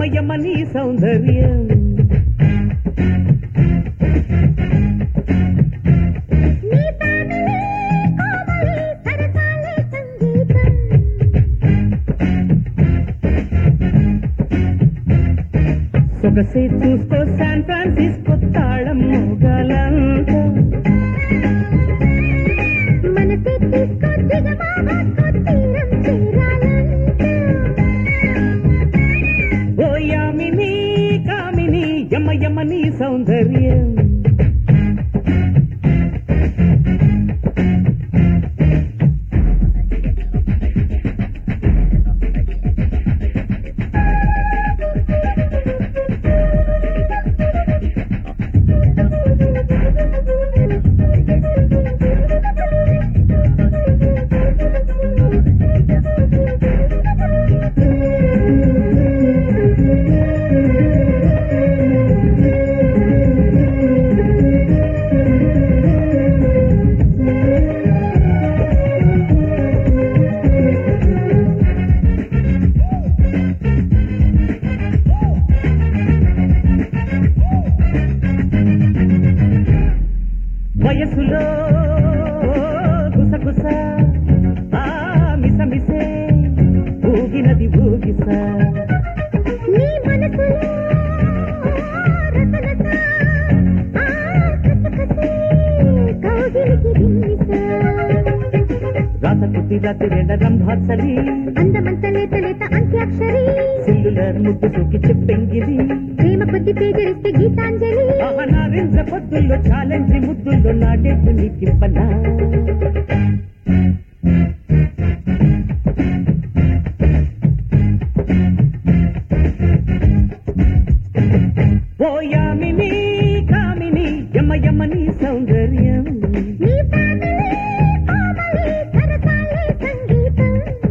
యమ నీ సౌందర్యం నీ తానలే కోమలి సరసాలే సంగీతం సొగసే చూసుకో శాన్ ఫ్రాన్సిస్కో తాళం మోగలంతా మనసే తీసుకో దిగమావో తీరం చేరాలంట ఓ యామిని కామిని యమ యమ నీ సౌందర్యం వయసులో గుసగుస ఆ మిసమిసే ఊగినది ఊగిస నీ మనసులో రసరస ఆ కసకసే కౌగిలికి దిమ్మిస రాత కుట్టి రాతి రెండ రంభాచలి అందమంత లేత లేత అంత్యాక్షరి సెల్యులర్ ముద్దు సూకి చెప్పెంగిది ప్రేమ కొద్ది పేజరిస్తే గీతాంజలి ఆహనారించ పొద్దుల్లో ఛాలెంజ్ ముద్దుల్లో నాటేట్టు నీకింపనా ఓ యామిని కామిని యమ యమ నీ సౌందర్యం నీ తానలే కోమలి సరసాలే సంగీతం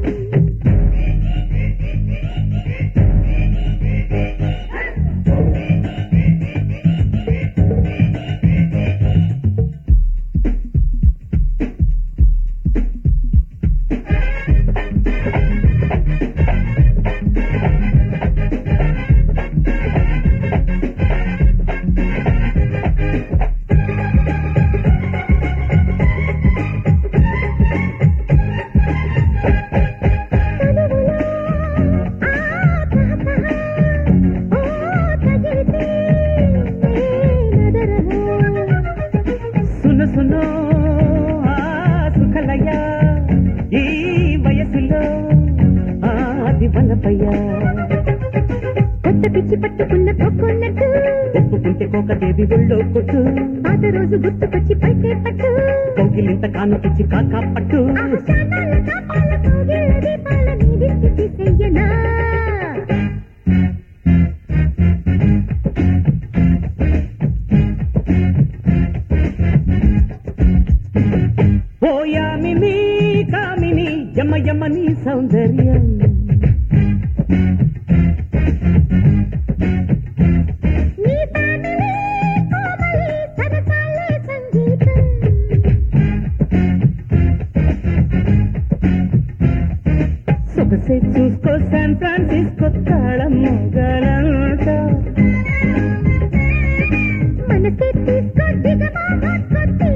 సును సును ఆ సుఖలయ ఈ వయసులో ఆది వనపయ్య కొత్త పిచ్చి పట్టుకున్న కొక్కున్నట్టు ఒప్పుకుంటే కోక దేవి ఒళ్ళో కొట్టు పాత రోజు గుర్తుకొచ్చి పట్టే పట్టు కోకిలింత కానుకిచ్చి కాకా పట్టు ఆశానాల కాపాల కోగిళ్ళ దీపాల నీదిష్టి చెయ్యనా ఓ యామిని కామిని యమ యమ నీ సౌందర్యం నీ తానలే కోమలి సరసాలే సంగీతం సొగసే చూసుకో శాన్ ఫ్రాన్సిస్కో తాళం మోగలంతా మనసే తీసుకో దిగమా కొట్టి